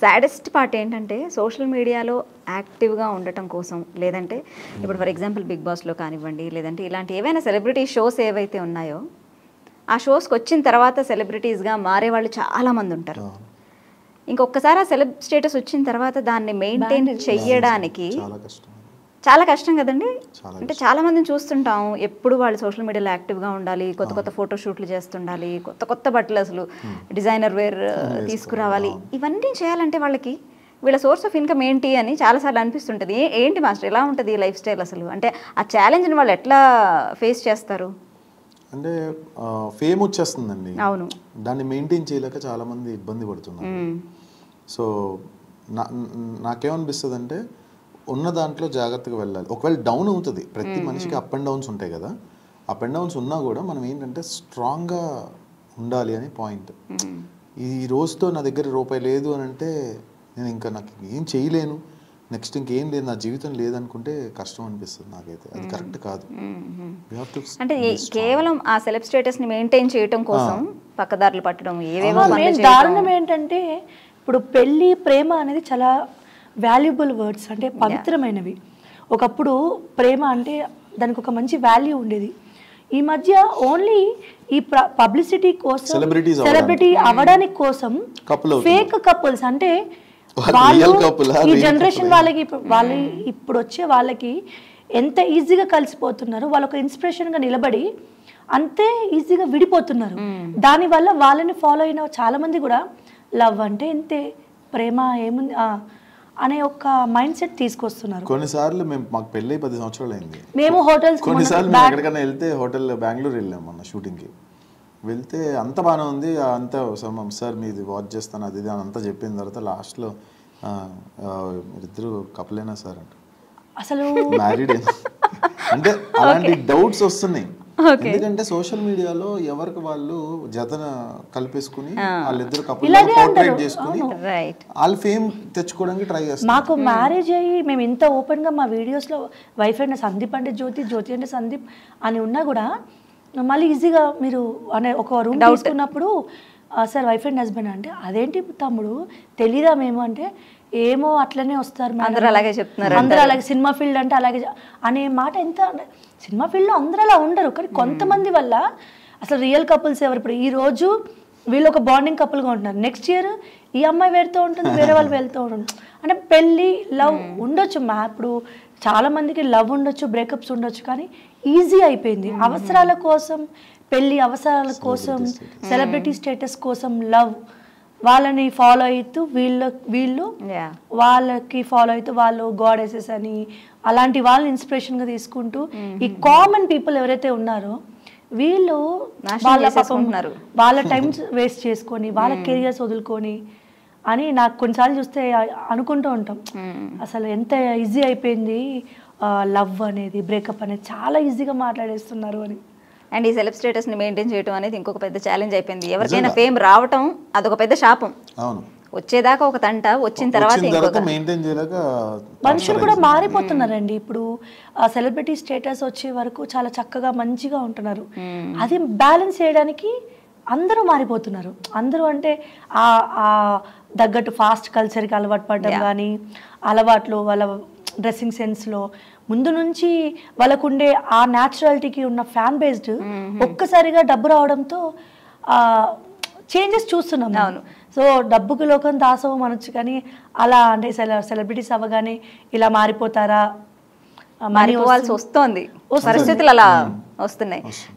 Saddest part ఏంటంటే social మీడియాలో యాక్టివ్గా ఉండటం కోసం లేదంటే ఇప్పుడు ఫర్ ఎగ్జాంపుల్ బిగ్ బాస్లో కానివ్వండి లేదంటే ఇలాంటి ఏవైనా సెలబ్రిటీ షోస్ ఏవైతే ఉన్నాయో ఆ షోస్కి వచ్చిన తర్వాత సెలబ్రిటీస్గా మారే వాళ్ళు చాలామంది ఉంటారు ఇంకొకసారి ఆ సెలబ్ స్టేటస్ వచ్చిన తర్వాత దాన్ని మెయింటైన్ చెయ్యడానికి చాలా కష్టం చాలా కష్టం కదండి చాలా అంటే చాలా మందిని చూస్తుంటాం ఎప్పుడు వాళ్ళు సోషల్ మీడియాలో యాక్టివ్గా ఉండాలి కొత్త కొత్త ఫోటో షూట్లు చేస్తుండాలి కొత్త కొత్త బట్టలు అసలు డిజైనర్ వేర్ తీసుకురావాలి ఇవన్నీ చేయాలంటే వాళ్ళకి వీళ్ళ సోర్స్ ఆఫ్ ఇన్కమ్ ఏంటి అని చాలాసార్లు అనిపిస్తుంటుంది ఏ- ఏంటి మాస్టర్ ఎలా ఉంటుంది లైఫ్ స్టైల్ అసలు అంటే ఆ ఛాలెంజ్ని వాళ్ళు ఎట్లా ఫేస్ చేస్తారు అంటే ఫేమ్ వచ్చేస్తుందండి అవును దాన్ని మెయింటైన్ చేయలేక చాలా మంది ఇబ్బంది పడుతున్నారు మ్మ్. సో నా నాకేమనిపిస్తుంది అంటే ఉన్న దాంట్లో జాగ్రత్తగా వెళ్ళాలి ఒకవేళ డౌన్ అవుతుంది ప్రతి మనిషికి అప్ అండ్ డౌన్స్ ఉంటాయి కదా అప్ అండ్ డౌన్స్ ఉన్నా కూడా మనం ఏంటంటే స్ట్రాంగ్గా ఉండాలి అని పాయింట్ మ్మ్. ఈ రోజుతో నా దగ్గర రూపాయి లేదు అని అంటే నేను ఇంకా నాకు ఏం చేయలేను నెక్స్ట్ ఇంకేం లేదు నా జీవితం లేదనుకుంటే కష్టం అనిపిస్తుంది నాకైతే అది కరెక్ట్ కాదు మ్మ్. We have to అంటే ఈ- కేవలం ఆ సెలబ్ స్టేటస్ని మెయింటైన్ చేయటం కోసం పక్కదారులు పట్టడం ఏవేవో పనులు మెయిన్ చేయటం. దారుణం ఏంటంటే ఇప్పుడు పెళ్లి ప్రేమ అనేది చాలా వాల్యుబుల్ వర్డ్స్ అంటే పవిత్రమైనవి ఒకప్పుడు ప్రేమ అంటే దానికి ఒక మంచి వాల్యూ ఉండేది ఈ మధ్య ఓన్లీ ఈ పబ్లిసిటీ కోసం Celebrities సెలబ్రిటీ అవ్వడానికి కోసం Couple అవుతున్నారు. ఫేక్ కపుల్స్ అంటే వాళ్ళు వాళ్ళు real couple ఆ, ఈ real జనరేషన్ వాళ్ళకి ఇప్పుడు- వాళ్ళు ఇప్పుడు వచ్చే వాళ్ళకి ఎంత ఈజీగా కలిసిపోతున్నారు వాళ్ళు ఒక ఇన్స్పిరేషన్ గా నిలబడి అంతే ఈజీగా విడిపోతున్నారు దానివల్ల వాళ్ళని ఫాలో అయిన చాలా మంది కూడా లవ్ అంటే ఇంతే ప్రేమ ఏముంది ఆ, అనే ఒక మైండ్ సెట్ తీసుకొస్తున్నారు కొన్నిసార్లు మేము మాకు పెళ్ళి పది సంవత్సరాలు అయింది మేము హోటల్స్ కొన్నిసార్లు మేము ఎక్కడికైనా వెళ్తే హోటల్ బెంగళూరు వెళ్ళాం మొన్న షూటింగ్కి వెళ్తే అంత బాగానే ఉంది అంత సార్ మీది వాచ్ చేస్తాను అది ఇది అని అంతా చెప్పిన తర్వాత లాస్ట్లో మీరిద్దరు కపలేనా సార్ అంట అసలు మ్యారీడ్ అంటే అలాంటి డౌట్స్ వస్తున్నాయి ఎందుకంటే సోషల్ మీడియాలో ఎవరికి వాళ్ళు జతన కలిపేసుకుని వాళ్ళిద్దరు కపుల్ పోర్ట్రేట్ చేసుకుని రైట్ వాళ్ళ ఫేమ్ తెచ్చుకోవడానికి ట్రై చేస్తారు మాకు మ్యారేజ్ అయ్యి మేము ఇంత ఓపెన్గా మా వీడియోస్లో వైఫ్ అంటే సందీప్ అంటే జ్యోతి జ్యోతి అంటే సందీప్ అని ఉన్నా కూడా మళ్ళీ ఈజీగా మీరు అనే ఒక రూమ్ తీసుకున్నప్పుడు సార్ వైఫ్ అండ్ హస్బెండ్ అంటే అదేంటి తమ్ముడు తెలీదా మేము అంటే ఏమో అట్లనే వస్తారు మేడం. అందరూ అలాగే చెప్తున్నారు అందరూ అలాగే సినిమా ఫీల్డ్ అంటే అలాగే చె- అనే మాట ఎంత సినిమా ఫీల్డ్లో అందరూ అలా ఉండరు కానీ కొంతమంది వల్ల అసలు రియల్ కపుల్స్ ఎవరు ఇప్పుడు ఈ రోజు వీళ్ళు ఒక బాండింగ్ కపుల్గా ఉంటున్నారు నెక్స్ట్ ఇయర్ ఈ అమ్మాయి వేరుతో ఉంటుంది వేరే వాళ్ళు వెళ్తూ ఉంటుంది అంటే పెళ్ళి లవ్ ఉండొచ్చు మా ఇప్పుడు చాలా మందికి లవ్ ఉండొచ్చు బ్రేకప్స్ ఉండొచ్చు కానీ ఈజీ అయిపోయింది అవసరాల కోసం పెళ్ళి అవసరాల కోసం సెలబ్రిటీ స్టేటస్ కోసం లవ్ వాళ్ళని ఫాలో అవుతూ వీళ్ళ వీళ్ళు యా వాళ్ళకి ఫాలో అవుతూ వాళ్ళు గాడెసెస్ అని అలాంటి వాళ్ళని ఇన్స్పిరేషన్ గా తీసుకుంటూ ఈ కామన్ పీపుల్ ఎవరైతే ఉన్నారో వీళ్ళు నాశనం వాళ్ళ పాపం చేసేసుకుంటున్నారు. వాళ్ళ టైం వేస్ట్ చేసుకొని వాళ్ళ కెరియర్స్ వదులుకొని అని నాకు కొన్నిసార్లు చూస్తే అ- అనుకుంటూ ఉంటాం అసలు ఎంత ఈజీ అయిపోయింది లవ్ అనేది బ్రేకప్ అనేది చాలా ఈజీగా మాట్లాడేస్తున్నారు అని అండ్ ఈ సెలబ్ స్టేటస్ని మెయింటైన్ చేయడం అనేది ఇంకొక పెద్ద ఛాలెంజ్ అయిపోయింది ఎవరికైనా ఫేమ్ రావటం అదొక పెద్ద శాపం అవును వచ్చేదాకా ఒక తంట వచ్చిన తర్వాత వచ్చిన తర్వాత ఇంకొక మెయింటైన్ చేయలేక మనుషులు కూడా మారిపోతున్నారండి ఇప్పుడు ఆ సెలబ్రిటీ స్టేటస్ వచ్చే వరకు చాలా చక్కగా మంచిగా ఉంటున్నారు అది బ్యాలెన్స్ చేయడానికి అందరూ మారిపోతున్నారు అందరూ అంటే ఆ ఆ తగ్గట్టు ఫాస్ట్ కల్చర్కి అలవాటు పడడం కానీ అలవాట్లు వాళ్ళ డ్రెస్సింగ్ సెన్స్లో ముందు నుంచి వాళ్ళకుండే ఆ న్యాచురాలిటీకి ఉన్న ఫ్యాన్ బేస్డ్ ఒక్కసారిగా డబ్బు రావడంతో ఆ చేంజెస్ చూస్తున్నాం అవును సో డబ్బుకి లోకం దాసవం అనొచ్చు కానీ అలా అంటే సెలబ్రిటీస్ అవ్వగానే ఇలా మారిపోతారా ఆ, money మారిపోవాల్సి వస్తోంది పరిస్థితులు అలా వస్తున్నాయి